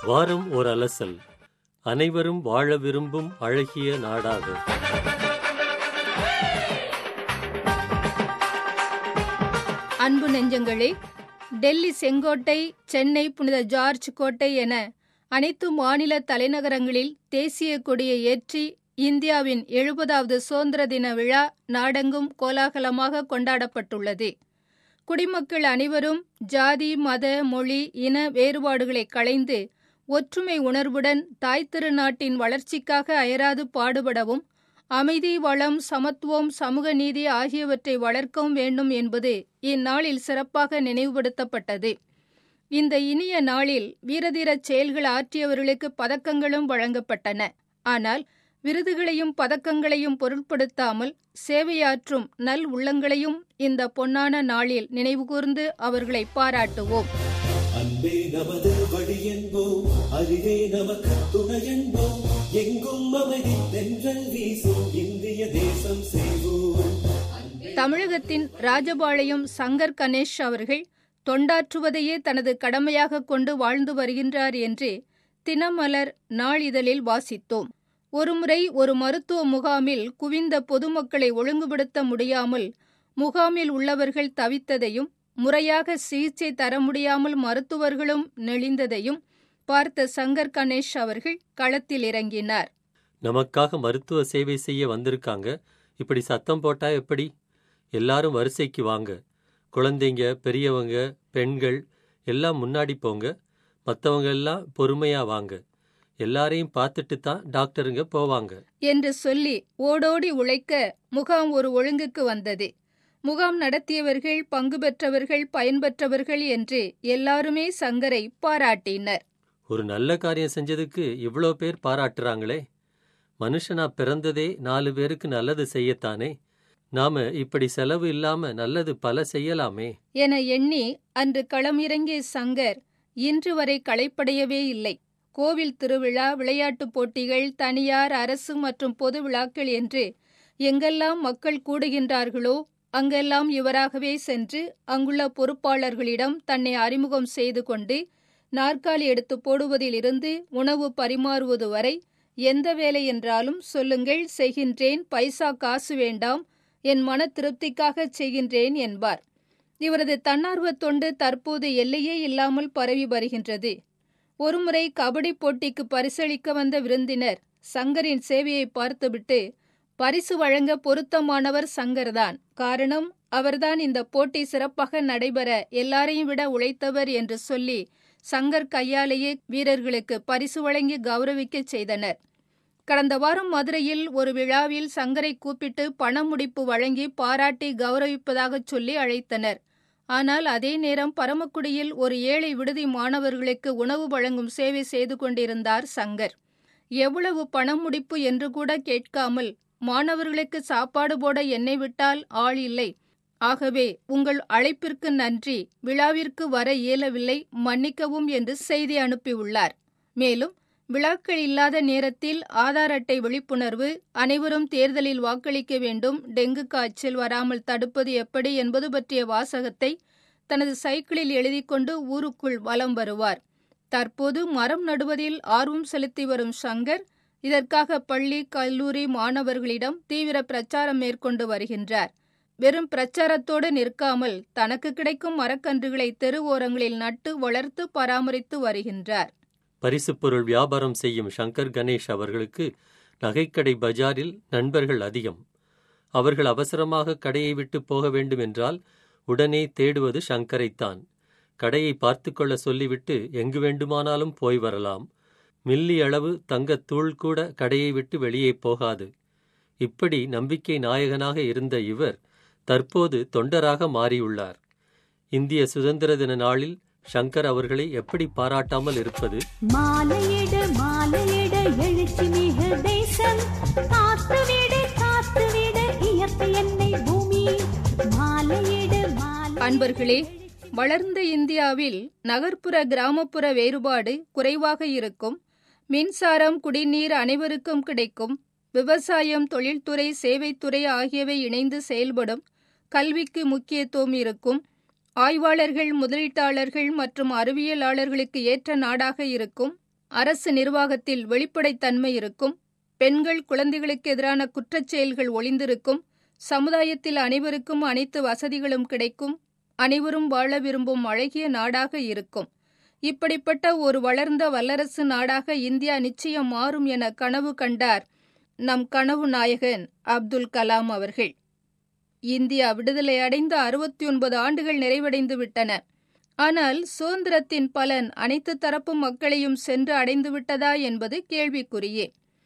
வாரம் ஓர் அலசல் அனைவரும் வாழ விரும்பும் அழகிய நாடாக அன்பு நெஞ்சங்களே டெல்லி செங்கோட்டை சென்னை புனித ஜார்ஜ் கோட்டை என அனைத்து மாநில தலைநகரங்களில் தேசிய கொடியை ஏற்றி இந்தியாவின் எழுபதாவது சுதந்திர தின விழா நாடெங்கும் கோலாகலமாக கொண்டாடப்பட்டுள்ளது குடிமக்கள் அனைவரும் ஜாதி மத மொழி இன வேறுபாடுகளை களைந்து ஒற்றுமை உணர்வுடன் தாய் திருநாட்டின் வளர்ச்சிக்காக அயராது பாடுபடவும் அமைதி வளம் சமத்துவம் சமூக நீதி ஆகியவற்றை வளர்க்கவும் வேண்டும் என்பது இந்நாளில் சிறப்பாக நினைவுபடுத்தப்பட்டது இந்த இனிய நாளில் வீரதீரச் செயல்கள் ஆற்றியவர்களுக்கு பதக்கங்களும் வழங்கப்பட்டன ஆனால் விருதுகளையும் பதக்கங்களையும் பொருட்படுத்தாமல் சேவையாற்றும் நல் உள்ளங்களையும் இந்த பொன்னான நாளில் நினைவுகூர்ந்து அவர்களை பாராட்டுவோம் அன்பே நமது வழி என்போம் அறிவே நமக்கு துணை என்போம் எங்கும் அமைதி தென்றல் வீசும் இந்திய தேசம் செய்வோம் தமிழகத்தின் ராஜபாளையம் சங்கர் கணேஷ் அவர்கள் தொண்டாற்றுவதையே தனது கடமையாக கொண்டு வாழ்ந்து வருகின்றார் என்று தினமலர் நாளிதழில் வாசித்தோம் ஒருமுறை ஒரு மருத்துவ முகாமில் குவிந்த பொதுமக்களை ஒழுங்குபடுத்த முடியாமல் முகாமில் உள்ளவர்கள் தவித்ததையும் முறையாக சிகிச்சை தர முடியாமல் மருத்துவர்களும் நெளிந்ததையும் பார்த்த சங்கர் கணேஷ் அவர்கள் களத்தில் இறங்கினார் நமக்காக மருத்துவ சேவை செய்ய வந்திருக்காங்க இப்படி சத்தம் போட்டா எப்படி எல்லாரும் வரிசைக்கு வாங்க குழந்தைங்க பெரியவங்க பெண்கள் எல்லாம் முன்னாடி போங்க மற்றவங்க எல்லாம் பொறுமையா வாங்க எல்லாரையும் பார்த்துட்டு தான் டாக்டருங்க போவாங்க என்று சொல்லி ஓடோடி உழைக்க முகாம் ஒரு ஒழுங்குக்கு வந்தது முகாம் நடத்தியவர்கள் பங்கு பெற்றவர்கள் பயன்பெற்றவர்கள் என்று எல்லாருமே சங்கரை பாராட்டினர் ஒரு நல்ல காரியம் செஞ்சதுக்கு இவ்வளோ பேர் பாராட்டுறாங்களே மனுஷனா பிறந்ததே நாலு பேருக்கு நல்லது செய்யத்தானே நாம இப்படி செலவு இல்லாம நல்லது பல செய்யலாமே என எண்ணி அன்று களமிறங்கிய சங்கர் இன்று வரை களைப்படையவே இல்லை கோவில் திருவிழா விளையாட்டுப் போட்டிகள் தனியார் அரசு மற்றும் பொது விழாக்கள் என்று எங்கெல்லாம் மக்கள் கூடுகின்றார்களோ அங்கெல்லாம் இவராகவே சென்று அங்குள்ள பொறுப்பாளர்களிடம் தன்னை அறிமுகம் செய்து கொண்டு நாற்காலி எடுத்து போடுவதிலிருந்து உணவு பரிமாறுவது வரை எந்த வேலை என்றாலும் சொல்லுங்கள் செய்கின்றேன் பைசா காசு வேண்டாம் என் மன திருப்திக்காக செய்கின்றேன் என்பார் இவரது தன்னார்வ தொண்டு தற்போது எல்லையே இல்லாமல் பரவி வருகின்றது ஒருமுறை கபடி போட்டிக்கு பரிசளிக்க வந்த விருந்தினர் சங்கரின் சேவையை பார்த்துவிட்டு பரிசு வழங்க பொருத்தமானவர் சங்கர்தான் காரணம் அவர்தான் இந்த போட்டி சிறப்பாக நடைபெற எல்லாரையும் விட உழைத்தவர் என்று சொல்லி சங்கர் கையாலேயே வீரர்களுக்கு பரிசு வழங்கி கௌரவிக்கச் செய்தனர் கடந்த வாரம் மதுரையில் ஒரு விழாவில் சங்கரை கூப்பிட்டு பண முடிப்பு வழங்கி பாராட்டி கௌரவிப்பதாகச் சொல்லி அழைத்தனர் ஆனால் அதே நேரம் பரமக்குடியில் ஒரு ஏழை விடுதி மாணவர்களுக்கு உணவு வழங்கும் சேவை செய்து கொண்டிருந்தார் சங்கர் எவ்வளவு பணம் முடிப்பு என்று கூட கேட்காமல் மாணவர்களுக்கு சாப்பாடு போட என்னை விட்டால் ஆள் இல்லை ஆகவே உங்கள் அழைப்பிற்கு நன்றி விழாவிற்கு வர இயலவில்லை மன்னிக்கவும் என்று செய்தி அனுப்பியுள்ளார் மேலும் விழாக்கள் இல்லாத நேரத்தில் ஆதார் அட்டை விழிப்புணர்வு அனைவரும் தேர்தலில் வாக்களிக்க வேண்டும் டெங்கு காய்ச்சல் வராமல் தடுப்பது எப்படி என்பது பற்றிய வாசகத்தை தனது சைக்கிளில் எழுதி கொண்டு ஊருக்குள் வலம் வருவார் தற்போது மரம் நடுவதில் ஆர்வம் செலுத்தி வரும் சங்கர் இதற்காக பள்ளி கல்லூரி மாணவர்களிடம் தீவிர பிரச்சாரம் மேற்கொண்டு வருகின்றார் வெறும் பிரச்சாரத்தோடு நிற்காமல் தனக்கு கிடைக்கும் மரக்கன்றுகளை தெரு ஓரங்களில் நட்டு வளர்த்து பராமரித்து வருகின்றார் பரிசுப் பொருள் வியாபாரம் செய்யும் சங்கர் கணேஷ் அவர்களுக்கு நகைக்கடை பஜாரில் நண்பர்கள் அதிகம் அவர்கள் அவசரமாக கடையை விட்டு போக வேண்டும் என்றால் உடனே தேடுவது சங்கரைத்தான் கடையை பார்த்து கொள்ள சொல்லிவிட்டு எங்கு வேண்டுமானாலும் போய் வரலாம் மில்லி அளவு தங்கத் தூள் கூட கடையை விட்டு வெளியே போகாது இப்படி நம்பிக்கை நாயகனாக இருந்த இவர் தற்போது தொண்டராக மாறியுள்ளார் இந்திய சுதந்திர தின நாளில் சங்கர் அவர்களை எப்படி பாராட்டாமல் இருப்பது மாலையிடு மாலையிட எழுச்சி மிகு தேசம் காத்துவிடு காத்துவிடு இயற்கை என்னை பூமி மாலையிடு மாலை அன்பர்களே வளர்ந்த இந்தியாவில் நகர்ப்புற கிராமப்புற வேறுபாடு குறைவாக இருக்கும் மின்சாரம் குடிநீர் அனைவருக்கும் கிடைக்கும் விவசாயம் தொழில்துறை சேவைத்துறை ஆகியவை இணைந்து செயல்படும் கல்விக்கு முக்கியத்துவம் இருக்கும் ஆய்வாளர்கள் முதலீட்டாளர்கள் மற்றும் அறிவியலாளர்களுக்கு ஏற்ற நாடாக இருக்கும் அரசு நிர்வாகத்தில் வெளிப்படைத்தன்மை இருக்கும் பெண்கள் குழந்தைகளுக்கு எதிரான குற்றச் செயல்கள் ஒளிந்திருக்கும் சமுதாயத்தில் அனைவருக்கும் அனைத்து வசதிகளும் கிடைக்கும் அனைவரும் வாழ விரும்பும் அழகிய நாடாக இருக்கும் இப்படிப்பட்ட ஒரு வளர்ந்த வல்லரசு நாடாக இந்தியா நிச்சயம் மாறும் என கனவு கண்டார் நம் கனவு நாயகன் அப்துல் கலாம் அவர்கள் இந்தியா விடுதலை அடைந்த அறுபத்தி ஒன்பது ஆண்டுகள் நிறைவடைந்து விட்டன ஆனால் சுதந்திரத்தின் பலன் அனைத்து தரப்பு மக்களையும் சென்று அடைந்து விட்டதா என்பது கேள்விக்குறியே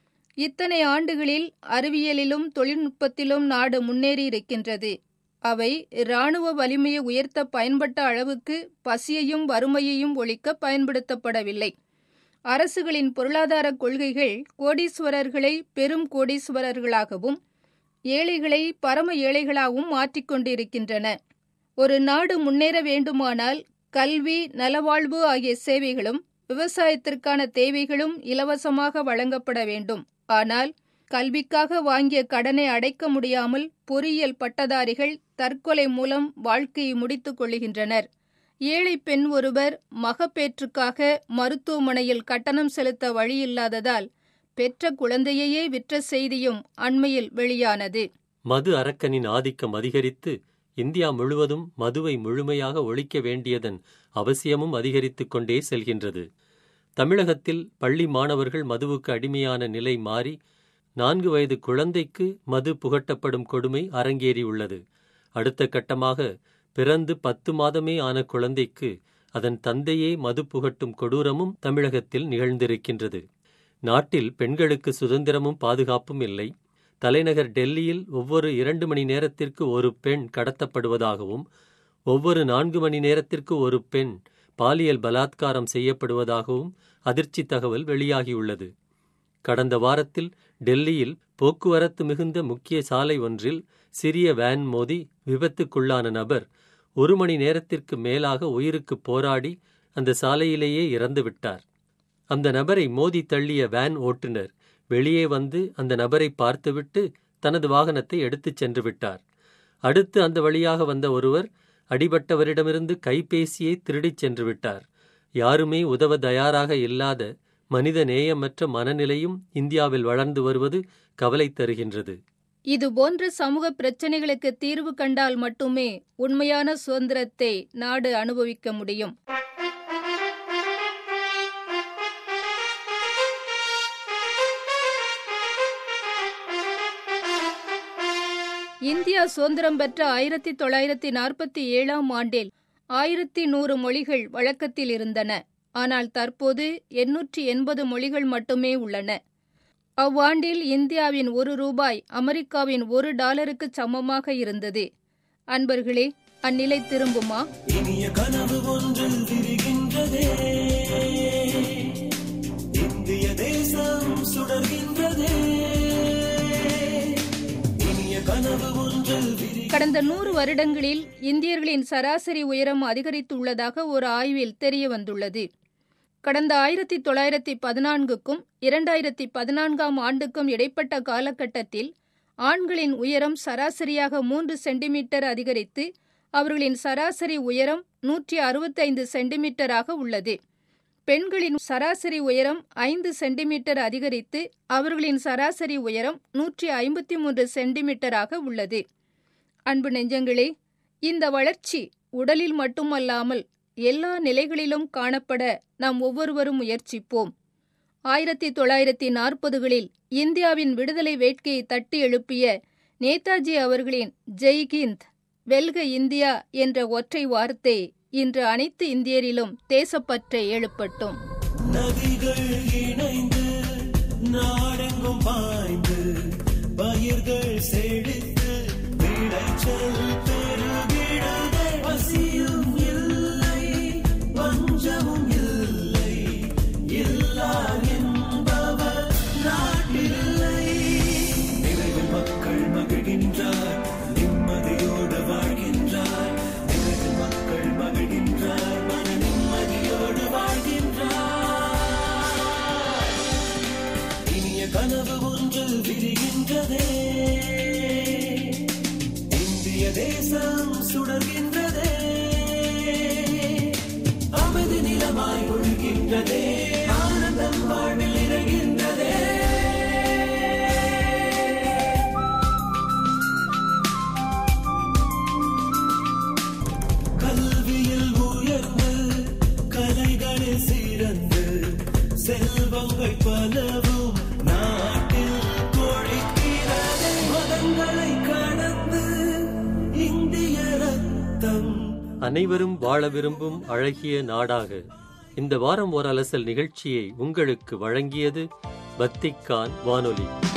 இத்தனை ஆண்டுகளில் அறிவியலிலும் தொழில்நுட்பத்திலும் நாடு முன்னேறி இருக்கின்றது அவை இராணுவ வலிமையை உயர்த்த பயன்பட்ட அளவுக்கு பசியையும் வறுமையையும் ஒழிக்க பயன்படுத்தப்படவில்லை அரசுகளின் பொருளாதார கொள்கைகள் கோடீஸ்வரர்களை பெரும் கோடீஸ்வரர்களாகவும் ஏழைகளை பரம ஏழைகளாகவும் மாற்றிக்கொண்டிருக்கின்றன ஒரு நாடு முன்னேற வேண்டுமானால் கல்வி நலவாழ்வு ஆகிய சேவைகளும் விவசாயத்திற்கான தேவைகளும் இலவசமாக வழங்கப்பட வேண்டும் ஆனால் கல்விக்காக வாங்கிய கடனை அடைக்க முடியாமல் பொறியியல் பட்டதாரிகள் தற்கொலை மூலம் வாழ்க்கையை முடித்துக் கொள்கின்றனர் ஏழை பெண் ஒருவர் மகப்பேற்றுக்காக மருத்துவமனையில் கட்டணம் செலுத்த வழியில்லாததால் பெற்ற குழந்தையையே விற்ற செய்தியும் அண்மையில் வெளியானது மது அரக்கனின் ஆதிக்கம் அதிகரித்து இந்தியா முழுவதும் மதுவை முழுமையாக ஒழிக்க வேண்டியதன் அவசியமும் அதிகரித்துக் கொண்டே செல்கின்றது தமிழகத்தில் பள்ளி மாணவர்கள் மதுவுக்கு அடிமையான நிலை மாறி நான்கு வயது குழந்தைக்கு மது புகட்டப்படும் கொடுமை அரங்கேறியுள்ளது அடுத்த கட்டமாக பிறந்து பத்து மாதமே ஆன குழந்தைக்கு அதன் தந்தையே மது புகட்டும் கொடூரமும் தமிழகத்தில் நிகழ்ந்திருக்கின்றது நாட்டில் பெண்களுக்கு சுதந்திரமும் பாதுகாப்பும் இல்லை தலைநகர் டெல்லியில் ஒவ்வொரு இரண்டு மணி நேரத்திற்கு ஒரு பெண் கடத்தப்படுவதாகவும் ஒவ்வொரு நான்கு மணி நேரத்திற்கு ஒரு பெண் பாலியல் பலாத்காரம் செய்யப்படுவதாகவும் அதிர்ச்சி தகவல் வெளியாகியுள்ளது கடந்த வாரத்தில் டெல்லியில் போக்குவரத்து மிகுந்த முக்கிய சாலை ஒன்றில் சிறிய வேன் மோதி விபத்துக்குள்ளான நபர் ஒரு மணி நேரத்திற்கு மேலாக உயிருக்கு போராடி அந்த சாலையிலேயே இறந்து விட்டார் அந்த நபரை மோதி தள்ளிய வேன் ஓட்டுநர் வெளியே வந்து அந்த நபரை பார்த்துவிட்டு தனது வாகனத்தை எடுத்துச் சென்று விட்டார் அடுத்து அந்த வழியாக வந்த ஒருவர் அடிபட்டவரிடமிருந்து கைபேசியை திருடிச் சென்று விட்டார் யாருமே உதவ தயாராக இல்லாத மனித நேயமற்ற மனநிலையும் இந்தியாவில் வளர்ந்து வருவது கவலை தருகின்றது இதுபோன்ற சமூக பிரச்சினைகளுக்கு தீர்வு கண்டால் மட்டுமே உண்மையான சுதந்திரத்தை நாடு அனுபவிக்க முடியும் இந்தியா சுதந்திரம் பெற்ற ஆயிரத்தி தொள்ளாயிரத்தி நாற்பத்தி ஏழாம் ஆண்டில் ஆயிரத்தி நூறு மொழிகள் வழக்கத்தில் இருந்தன ஆனால் தற்போது எண்ணூற்றி எண்பது மொழிகள் மட்டுமே உள்ளன அவ்வாண்டில் இந்தியாவின் ஒரு ரூபாய் அமெரிக்காவின் ஒரு டாலருக்கு சமமாக இருந்தது அன்பர்களே அந்நிலை திரும்புமா இனிய கனவு ஒன்று விரிகின்றதே இந்திய தேசம் சுடர்கின்றதே இனிய கனவு ஒன்று விரி கடந்த நூறு வருடங்களில் இந்தியர்களின் சராசரி உயரம் அதிகரித்துள்ளதாக ஒரு ஆய்வில் தெரிய வந்துள்ளது கடந்த ஆயிரத்தி தொள்ளாயிரத்தி பதினான்குக்கும் இரண்டாயிரத்தி பதினான்காம் ஆண்டுக்கும் இடைப்பட்ட காலகட்டத்தில் ஆண்களின் உயரம் சராசரியாக மூன்று சென்டிமீட்டர் அதிகரித்து அவர்களின் சராசரி உயரம் நூற்றி அறுபத்தைந்து சென்டிமீட்டராக உள்ளது பெண்களின் சராசரி உயரம் ஐந்து சென்டிமீட்டர் அதிகரித்து அவர்களின் சராசரி உயரம் நூற்றி ஐம்பத்தி மூன்று சென்டிமீட்டராக உள்ளது அன்பு நெஞ்சங்களே இந்த வளர்ச்சி உடலில் மட்டுமல்லாமல் எல்லா நிலைகளிலும் காணப்பட நாம் ஒவ்வொருவரும் முயற்சிப்போம் ஆயிரத்தி தொள்ளாயிரத்தி நாற்பதுகளில் இந்தியாவின் விடுதலை வேட்கையை தட்டி எழுப்பிய நேதாஜி அவர்களின் ஜெய்ஹிந்த் வெல்க இந்தியா என்ற ஒற்றை வார்த்தை இன்று அனைத்து இந்தியரிலும் தேசப்பற்றை எழுப்பட்டும் நதிகள் இணைந்து நாடெங்கும் பாய்ந்து பயிர்கள் செழித்து விளைச்சல் பெருகிடவே பசியும் இல்லை பஞ்சமும் இல்லை இல்லார் என்பவர் நாட்டில்லை நிறைவில் மக்கள் மகிழ்கின்றார் நிம்மதியோடு வாழ்கின்றார் நிறைவில் மக்கள் மகிழ்கின்றார் மன நிம்மதியோடு வாழ்கின்றார் இனிய கனவு ஒன்று விரிகின்றதே இந்திய தேச அனைவரும் வாழ விரும்பும் அழகிய நாடாக இந்த வாரம் ஓர் அலசல் நிகழ்ச்சியை உங்களுக்கு வழங்கியது பத்திக்கான் வானொலி